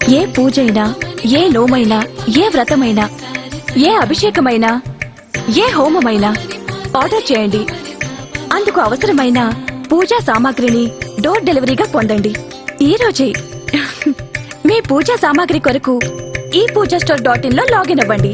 ఏ పూజైనా ఏ నోమైనా ఏ వ్రతమైనా ఏ అభిషేకమైనా ఏ హోమమైనా ఆర్డర్ చేయండి అందుకు అవసరమైన పూజా సామాగ్రిని డోర్ డెలివరీగా పొందండి ఈ రోజే మీ పూజా సామాగ్రి కొరకు ఈ పూజా స్టోర్ డాట్ ఇన్ లో లాగిన్ అవ్వండి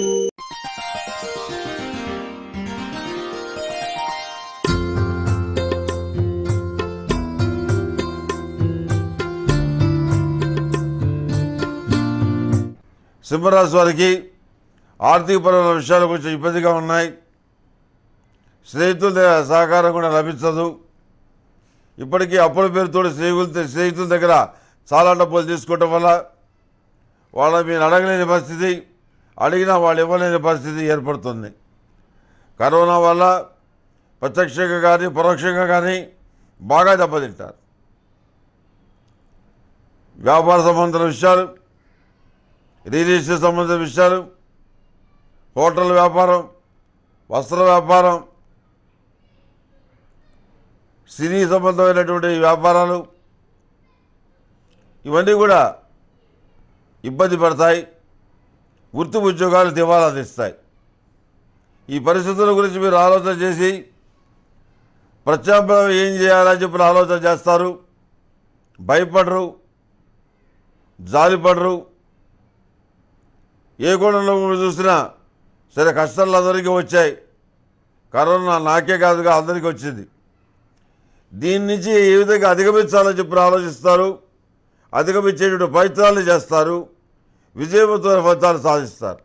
సింహరాశి వారికి ఆర్థికపరమైన విషయాలు కొంచెం ఇబ్బందిగా ఉన్నాయి స్నేహితుల దగ్గర సహకారం కూడా లభించదు ఇప్పటికీ అప్పుల పేరుతో స్నేహితుల స్నేహితుల దగ్గర చాలా డబ్బులు తీసుకోవటం వల్ల వాళ్ళ మీరు అడగలేని పరిస్థితి అడిగినా వాళ్ళు ఇవ్వలేని పరిస్థితి ఏర్పడుతుంది కరోనా వల్ల ప్రత్యక్షంగా కానీ పరోక్షంగా కానీ బాగా దెబ్బతింటారు వ్యాపార సంబంధించిన విషయాలు రియల్ ఎస్టేట్ సంబంధించిన విషయాలు హోటల్ వ్యాపారం వస్త్ర వ్యాపారం సినీ సంబంధమైనటువంటి వ్యాపారాలు ఇవన్నీ కూడా ఇబ్బంది పడతాయి వృత్తి ఉద్యోగాలు దివాలా తీస్తాయి ఈ పరిస్థితుల గురించి మీరు ఆలోచన చేసి ప్రత్యామ్నాయం ఏం చేయాలని చెప్పి ఆలోచన చేస్తారు భయపడరు జాలిపడరు ఏ కోణంలో చూసినా సరే కష్టాలు అందరికీ వచ్చాయి కరోనా నాకే కాదుగా అందరికీ వచ్చింది దీని నుంచి ఏ విధంగా అధిగమించాలని చెప్పి ఆలోచిస్తారు అధిగమించేటువంటి ప్రయత్నాలు చేస్తారు విజయవంతమైన ఫలితాలు సాధిస్తారు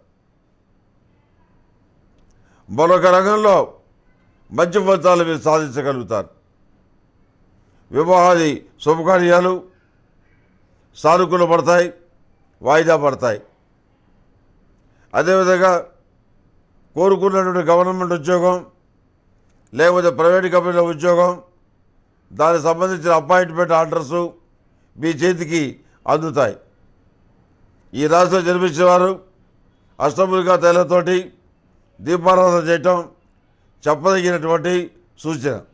మరొక రంగంలో మంచి ఫలితాలు మీరు సాధించగలుగుతారు వివాహాది శుభకార్యాలు సానుకూల పడతాయి వాయిదా పడతాయి అదేవిధంగా కోరుకున్నటువంటి గవర్నమెంట్ ఉద్యోగం లేకపోతే ప్రైవేట్ కంపెనీల ఉద్యోగం దానికి సంబంధించిన అపాయింట్మెంట్ ఆర్డర్సు మీ చేతికి అందుతాయి ఈ రాశిలో జన్మించిన వారు అష్టములుగా తైలతోటి దీపారాధన చేయటం చెప్పదగినటువంటి సూచన